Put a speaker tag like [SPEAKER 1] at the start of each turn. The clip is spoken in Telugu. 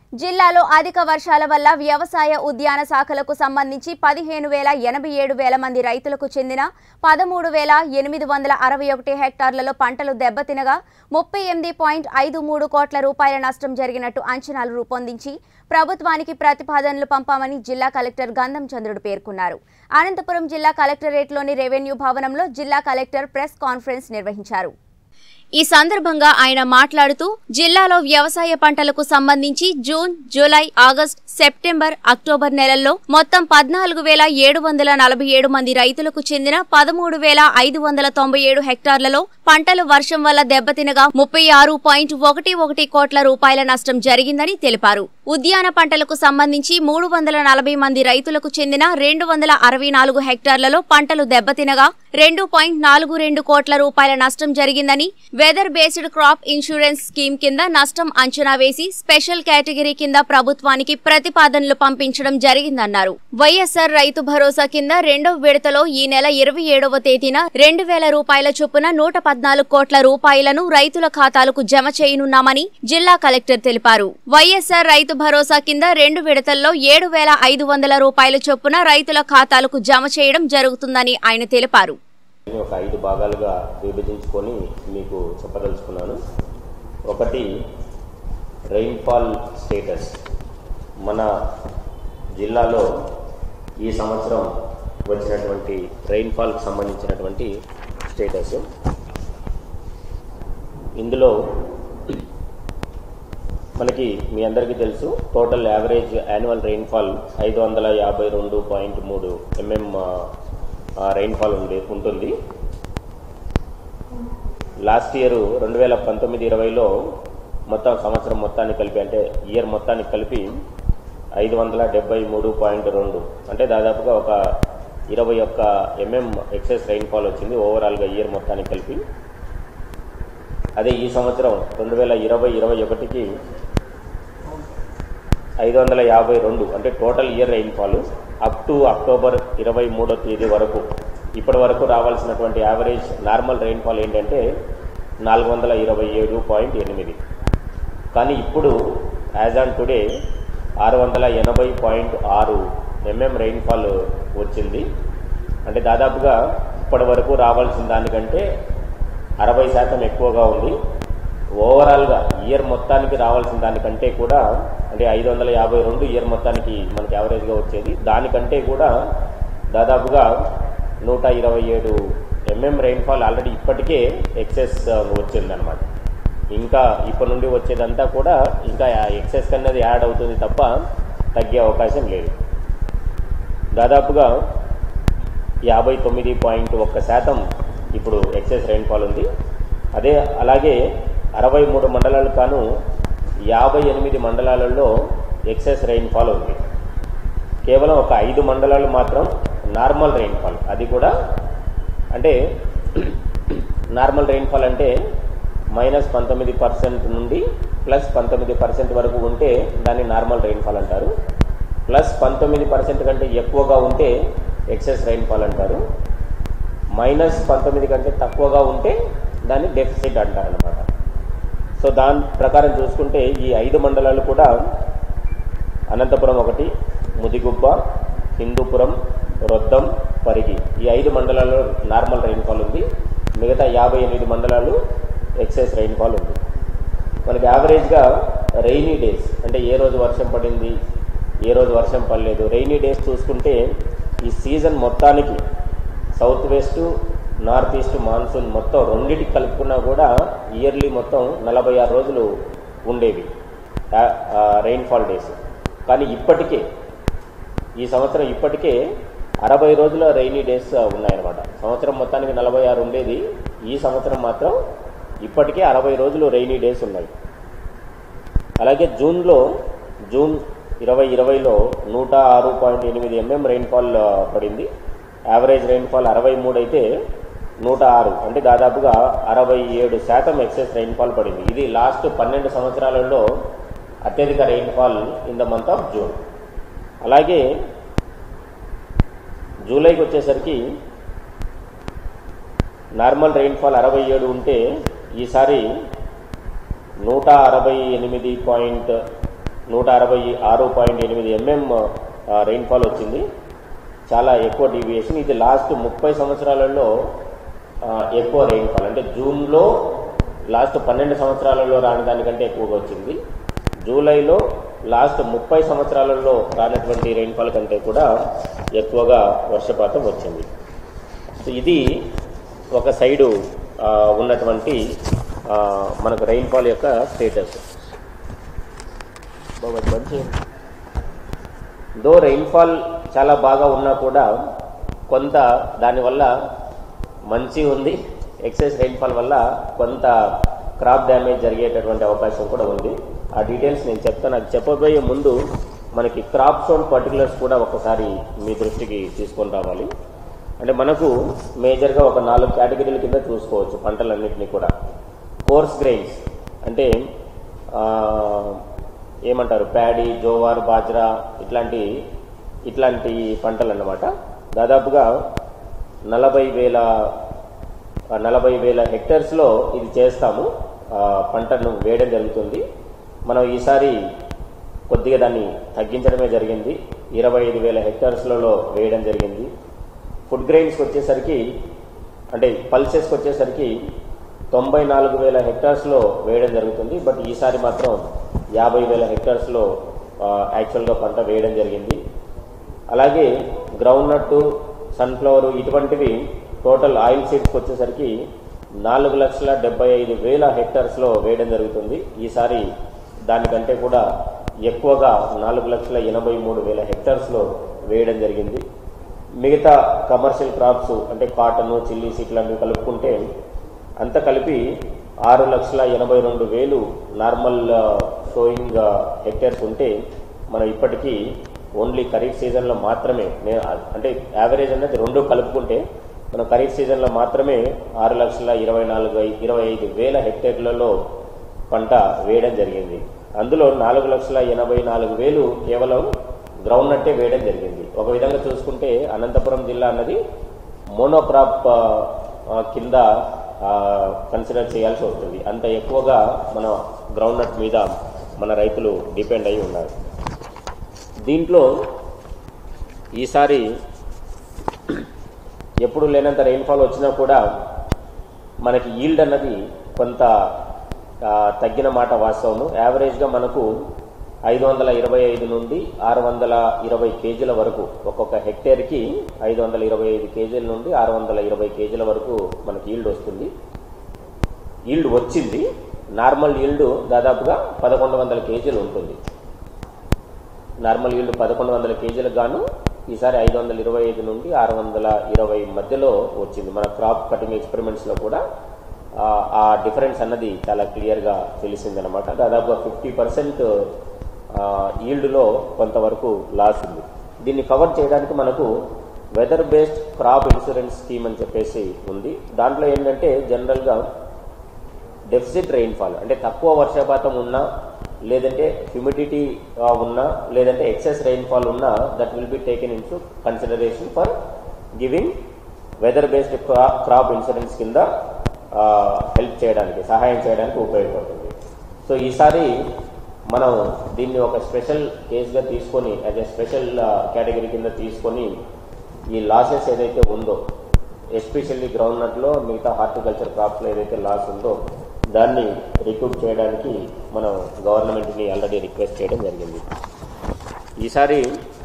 [SPEAKER 1] జిల్లాలో అధిక వర్షాల వల్ల వ్యవసాయ ఉద్యాన శాఖలకు సంబంధించి పదిహేను వేల ఎనభై ఏడు వేల మంది రైతులకు చెందిన పదమూడు వేల ఎనిమిది వందల అరవై ఒకటి హెక్టార్లలో పంటలు దెబ్బతినగా ముప్పై ఎనిమిది పాయింట్ ఐదు మూడు కోట్ల రూపాయల నష్టం జరిగినట్టు అంచనాలు రూపొందించి ప్రభుత్వానికి ప్రతిపాదనలు పంపామని జిల్లా కలెక్టర్ గంధం చంద్రుడు పేర్కొన్నారు అనంతపురం జిల్లా కలెక్టరేట్లోని రెవెన్యూ భవనంలో జిల్లా కలెక్టర్ ప్రెస్ కాన్ఫరెన్స్ నిర్వహించారు ఈ సందర్భంగా ఆయన మాట్లాడుతూ జిల్లాలో వ్యవసాయ పంటలకు సంబంధించి June July August September October నెలల్లో మొత్తం పద్నాలుగు వేల ఏడు వందల నలభై ఏడు మంది రైతులకు చెందిన పదమూడు వేల ఐదు వందల తొంభై ఏడు హెక్టార్లలో పంటలు వర్షం వల్ల దెబ్బతినగా ముప్పై ఆరు పాయింట్ ఒకటి ఒకటి కోట్ల రూపాయల నష్టం జరిగిందని తెలిపారు ఉద్యాన పంటలకు సంబంధించి మూడు వందల నలభై మంది రైతులకు చెందిన రెండు వందల అరవై నాలుగు హెక్టార్లలో పంటలు దెబ్బతినగా రెండు పాయింట్ నాలుగు రెండు కోట్ల రూపాయల నష్టం జరిగిందని weather based crop insurance scheme కింద నష్టం అంచనా వేసి స్పెషల్ కేటగిరీ కింద ప్రభుత్వానికి ప్రతిపాదనలు పంపించడం జరిగిందన్నారు వైఎస్ఆర్ రైతు భరోసా కింద రెండవ విడతలో ఈ నెల ఇరవై ఏడవ తేదీన రెండు వేల రూపాయల చొప్పున నూట పద్నాలుగు కోట్ల రూపాయలను రైతుల ఖాతాలకు జమ చేయనున్నామని జిల్లా కలెక్టర్ తెలిపారు వైఎస్ఆర్ రైతు భరోసా కింద రెండు విడతల్లో ఏడు వేల ఐదు వందల రూపాయల చొప్పున రైతుల ఖాతాలకు జమ చేయడం జరుగుతుందని ఆయన తెలిపారు
[SPEAKER 2] దీన్ని ఒక ఐదు భాగాలుగా విభజించుకొని మీకు చెప్పదలుచుకున్నాను ఒకటి రెయిన్ఫాల్ స్టేటస్ మన జిల్లాలో ఈ సంవత్సరం వచ్చినటువంటి రెయిన్ఫాల్కి సంబంధించినటువంటి స్టేటస్ ఇందులో మనకి మీ అందరికీ తెలుసు టోటల్ యావరేజ్ యాన్యువల్ రెయిన్ఫాల్ ఐదు వందల యాభై రెండు పాయింట్ మూడు ఎంఎం రెయిన్ఫాల్ ఉంది ఉంటుంది లాస్ట్ ఇయర్ రెండు వేల పంతొమ్మిది ఇరవైలో మొత్తం సంవత్సరం మొత్తాన్ని కలిపి అంటే ఇయర్ మొత్తానికి కలిపి ఐదు వందల డెబ్బై మూడు పాయింట్ రెండు అంటే దాదాపుగా ఒక ఇరవై ఒక్క ఎంఎం ఎక్సెస్ రెయిన్ఫాల్ వచ్చింది ఓవరాల్గా ఇయర్ మొత్తానికి కలిపి అదే ఈ సంవత్సరం రెండు వేల ఇరవై ఇరవై ఒకటికి ఐదు వందల యాభై రెండు అంటే total year rainfall up to October ఇరవై మూడో తేదీ వరకు ఇప్పటి వరకు రావాల్సినటువంటి యావరేజ్ నార్మల్ రెయిన్ఫాల్ ఏంటంటే నాలుగు వందల ఇరవై ఏడు పాయింట్ ఎనిమిది కానీ ఇప్పుడు యాజ్ ఆన్ టుడే ఆరు వందల ఎనభై పాయింట్ ఆరు ఎంఎం రెయిన్ఫాల్ వచ్చింది అంటే దాదాపుగా ఇప్పటి వరకు రావాల్సిన దానికంటే అరవై శాతం ఎక్కువగా ఉంది ఓవరాల్గా ఇయర్ మొత్తానికి రావాల్సిన దానికంటే కూడా అంటే ఐదు వందల యాభై రెండు ఇయర్ మొత్తానికి మనకి యావరేజ్గా వచ్చేది దానికంటే కూడా దాదాపుగా నూట ఇరవై ఏడు ఎంఎం రెయిన్ఫాల్ ఆల్రెడీ ఇప్పటికే ఎక్సెస్ వచ్చిందనమాట ఇంకా ఇప్పటి నుండి వచ్చేదంతా కూడా ఇంకా ఎక్సెస్ కన్నది యాడ్ అవుతుంది తప్ప తగ్గే అవకాశం లేదు దాదాపుగా యాభై తొమ్మిది పాయింట్ ఒక్క శాతం ఇప్పుడు ఎక్సెస్ రెయిన్ఫాల్ ఉంది అదే అలాగే అరవై మూడు మండలాలు కాను యాభై ఎనిమిది మండలాలలో ఎక్సెస్ రెయిన్ఫాల్ ఉంది కేవలం ఒక ఐదు మండలాలు మాత్రం నార్మల్ రెయిన్ఫాల్ అది కూడా అంటే నార్మల్ రెయిన్ఫాల్ అంటే మైనస్ పంతొమ్మిది పర్సెంట్ నుండి ప్లస్ పంతొమ్మిది పర్సెంట్ వరకు ఉంటే దాన్ని నార్మల్ రెయిన్ఫాల్ అంటారు ప్లస్ పంతొమ్మిది పర్సెంట్ కంటే ఎక్కువగా ఉంటే ఎక్సెస్ రెయిన్ఫాల్ అంటారు మైనస్ పంతొమ్మిది కంటే తక్కువగా ఉంటే దాన్ని డెఫిసిట్ అంటారు అనమాట సో దాని ప్రకారం చూసుకుంటే ఈ ఐదు మండలాలు కూడా అనంతపురం ఒకటి ముదిగుబ్బ హిందూపురం రొద్దం పరిగి ఈ ఐదు మండలాల్లో నార్మల్ రెయిన్ఫాల్ ఉంది మిగతా యాభై ఎనిమిది మండలాలు ఎక్సెస్ రెయిన్ఫాల్ ఉంది మనకి యావరేజ్గా రెయినీ డేస్ అంటే ఏ రోజు వర్షం పడింది ఏ రోజు వర్షం పడలేదు రెయినీ డేస్ చూసుకుంటే ఈ సీజన్ మొత్తానికి south west north east monsoon మొత్తం రెండింటికి కలుపుకున్నా కూడా ఇయర్లీ మొత్తం నలభై ఆరు రోజులు ఉండేవి రెయిన్ఫాల్ డేస్ కానీ ఇప్పటికే ఈ సంవత్సరం ఇప్పటికే అరవై రోజుల రెయినీ డేస్ ఉన్నాయన్నమాట సంవత్సరం మొత్తానికి నలభై ఆరు ఉండేది ఈ సంవత్సరం మాత్రం ఇప్పటికే అరవై రోజులు రెయినీ డేస్ ఉన్నాయి అలాగే జూన్లో జూన్ ఇరవై ఇరవైలో నూట ఆరు పాయింట్ ఎనిమిది ఎంఎం రెయిన్ఫాల్ పడింది యావరేజ్ రెయిన్ఫాల్ అరవై మూడు అయితే నూట ఆరు అంటే దాదాపుగా అరవై ఏడు శాతం ఎక్సెస్ రెయిన్ఫాల్ పడింది ఇది లాస్ట్ పన్నెండు సంవత్సరాలలో అత్యధిక rainfall in the month of June అలాగే జూలైకి వచ్చేసరికి నార్మల్ రెయిన్ఫాల్ అరవై ఏడు ఉంటే ఈసారి నూట అరవై ఎనిమిది పాయింట్ నూట అరవై ఆరు పాయింట్ ఎనిమిది ఎంఎం రెయిన్ఫాల్ వచ్చింది చాలా ఎక్కువ డీవియేషన్ ఇది లాస్ట్ ముప్పై సంవత్సరాలలో ఆ, ఎక్కువ రెయిన్ఫాల్ అంటే జూన్లో లాస్ట్ పన్నెండు సంవత్సరాలలో రాని దానికంటే ఎక్కువగా వచ్చింది జూలైలో లాస్ట్ ముప్పై సంవత్సరాలలో రానటువంటి రెయిన్ఫాల్ కంటే కూడా ఎక్కువగా వర్షపాతం వచ్చింది సో ఇది ఒక సైడు ఆ, ఉన్నటువంటి ఆ, మనకు రెయిన్ఫాల్ యొక్క స్టేటస్ బాబా మంచి దో రెయిన్ఫాల్ చాలా బాగా ఉన్నా కూడా కొంత దానివల్ల మంచి ఉంది ఎక్సెస్ రెయిన్ఫాల్ వల్ల కొంత క్రాప్ డ్యామేజ్ జరిగేటటువంటి అవకాశం కూడా ఉంది ఆ డీటెయిల్స్ నేను చెప్తాను అది చెప్పబోయే ముందు మనకి క్రాప్ జోన్ పర్టికులర్స్ కూడా ఒకసారి మీ దృష్టికి తీసుకొని రావాలి అంటే మనకు మేజర్గా ఒక నాలుగు కేటగిరీల కింద చూసుకోవచ్చు పంటలన్నింటినీ కూడా కోర్స్ గ్రెయిన్స్ అంటే ఆ, ఏమంటారు ప్యాడీ జోవార్ బాజ్రా ఇట్లాంటి ఇట్లాంటి పంటలు అన్నమాట దాదాపుగా నలభై వేల ఆ, నలభై వేల హెక్టర్స్లో ఇది చేస్తాము ఆ, పంటను వేయడం జరుగుతుంది మనం ఈసారి కొద్దిగా దాన్ని తగ్గించడమే జరిగింది ఇరవై ఐదు వేల హెక్టార్స్లలో వేయడం జరిగింది ఫుడ్ గ్రెయిన్స్కి వచ్చేసరికి అంటే పల్సెస్కి వచ్చేసరికి తొంభై నాలుగు వేల హెక్టార్స్లో వేయడం జరుగుతుంది బట్ ఈసారి మాత్రం యాభై వేల హెక్టార్స్లో యాక్చువల్గా పంట వేయడం జరిగింది అలాగే గ్రౌండ్ నట్ సన్ఫ్లవర్ ఇటువంటివి టోటల్ ఆయిల్ సీడ్స్కి వచ్చేసరికి నాలుగు లక్షల డెబ్బై ఐదు వేల హెక్టార్స్లో వేయడం జరుగుతుంది ఈసారి దానికంటే కూడా ఎక్కువగా నాలుగు లక్షల ఎనభై మూడు వేల హెక్టార్స్లో వేయడం జరిగింది మిగతా కమర్షియల్ క్రాప్స్ అంటే కాటన్ చిల్లీస్ ఇట్లాంటివి కలుపుకుంటే అంత కలిపి ఆరు లక్షల ఎనభై రెండు వేలు నార్మల్ షోయింగ్ హెక్టేర్స్ ఉంటే మనం ఇప్పటికీ ఓన్లీ ఖరీఫ్ సీజన్లో మాత్రమే నేను అంటే యావరేజ్ అనేది రెండు కలుపుకుంటే మనం ఖరీఫ్ సీజన్లో మాత్రమే ఆరు లక్షల ఇరవై నాలుగు ఇరవై ఐదు వేల హెక్టేర్లలో పంట వేయడం జరిగింది అందులో నాలుగు లక్షల ఎనభై నాలుగు వేలు కేవలం గ్రౌండ్ నట్టే వేయడం జరిగింది ఒక విధంగా చూసుకుంటే అనంతపురం జిల్లా అన్నది మోనోక్రాప్ ఆ, ఆ, కింద కన్సిడర్ చేయాల్సి వస్తుంది అంత ఎక్కువగా మన గ్రౌండ్ నట్ మీద మన రైతులు డిపెండ్ అయి ఉన్నారు దీంట్లో ఈసారి ఎప్పుడు లేనంత రెయిన్ఫాల్ వచ్చినా కూడా మనకి ఈల్డ్ అన్నది కొంత ఆ, తగ్గిన మాట వాస్తవము యావరేజ్గా మనకు ఐదు వందల ఇరవై ఐదు నుండి ఆరు వందల ఇరవై కేజీల వరకు ఒక్కొక్క హెక్టేర్కి ఐదు వందల ఇరవై ఐదు కేజీల నుండి ఆరు వందల ఇరవై కేజీల వరకు మనకి ఈల్డ్ వస్తుంది ఈల్డ్ వచ్చింది నార్మల్ ఈల్డ్ దాదాపుగా పదకొండు వందల కేజీలు ఉంటుంది నార్మల్ ఈల్డ్ పదకొండు వందల కేజీలకు గాను ఈసారి ఐదు వందల ఇరవై ఐదు నుండి ఆరు వందల ఇరవై మధ్యలో వచ్చింది మన క్రాప్ కటింగ్ ఎక్స్పెరిమెంట్స్లో కూడా ఆ, ఆ డిఫరెన్స్ అన్నది చాలా క్లియర్గా తెలిసిందనమాట దాదాపుగా ఫిఫ్టీ పర్సెంట్ ఈల్డ్లో కొంతవరకు లాస్ ఉంది దీన్ని కవర్ చేయడానికి మనకు weather based crop insurance scheme అని చెప్పేసి ఉంది దాంట్లో ఏంటంటే జనరల్గా డెఫిసిట్ రెయిన్ఫాల్ అంటే తక్కువ వర్షపాతం ఉన్నా లేదంటే హ్యూమిడిటీ ఉన్నా లేదంటే ఎక్సెస్ రెయిన్ఫాల్ ఉన్నా that will be taken into consideration for giving weather based crop insurance కింద హెల్ప్ చేయడానికి సహాయం చేయడానికి ఉపయోగపడుతుంది సో ఈసారి మనం దీన్ని ఒక స్పెషల్ కేసుగా తీసుకొని యాజ్ ఎ స్పెషల్ కేటగిరీ కింద తీసుకొని ఈ లాసెస్ ఏదైతే ఉందో ఎస్పెషల్లీ గ్రౌండ్ నట్లో మిగతా హార్టికల్చర్ క్రాప్స్లో ఏదైతే లాస్ ఉందో దాన్ని రిక్రూట్ చేయడానికి మనం గవర్నమెంట్ని ఆల్రెడీ రిక్వెస్ట్ చేయడం జరిగింది ఈసారి